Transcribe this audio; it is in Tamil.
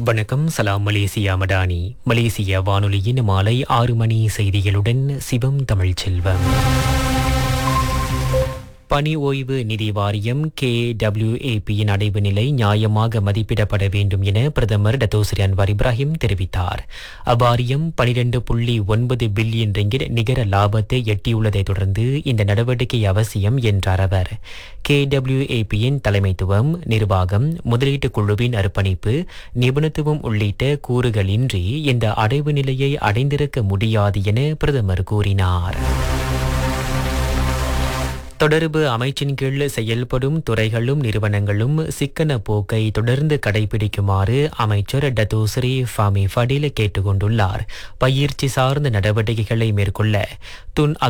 வணக்கம் சலாம் மலேசியா மடானி மலேசிய வானொலியின் மாலை ஆறு மணி செய்திகளுடன் சிவம் தமிழ்ச்செல்வம் பணி ஓய்வு நிதி வாரியம் கே டபிள்யூஏபியின் அடைவு நிலை நியாயமாக மதிப்பிடப்பட வேண்டும் என பிரதமர் டத்தோஸ்ரீ அன்வார் இப்ராஹிம் தெரிவித்தார் அவ்வாரியம் பனிரெண்டு புள்ளி ஒன்பது பில்லியன் ரிங்கிட் நிகர லாபத்தை எட்டியுள்ளதை தொடர்ந்து இந்த நடவடிக்கை அவசியம் என்றார் அவர் கே டபிள்யூஏபியின் தலைமைத்துவம் நிர்வாகம் முதலீட்டு குழுவின் அர்ப்பணிப்பு நிபுணத்துவம் உள்ளிட்ட கூறுகளின்றி இந்த அடைவு நிலையை அடைந்திருக்க முடியாது என பிரதமர் கூறினார் தொடர்பு அமைச்சின் கீழ் செயல்படும் துறைகளும் நிறுவனங்களும் சிக்கன போக்கை தொடர்ந்து கடைபிடிக்குமாறு அமைச்சர் டத்தோஸ்ரீ ஃபாமி ஃபடில் கேட்டுக்கொண்டுள்ளார் பயிற்சி சார்ந்த நடவடிக்கைகளை மேற்கொள்ள துன்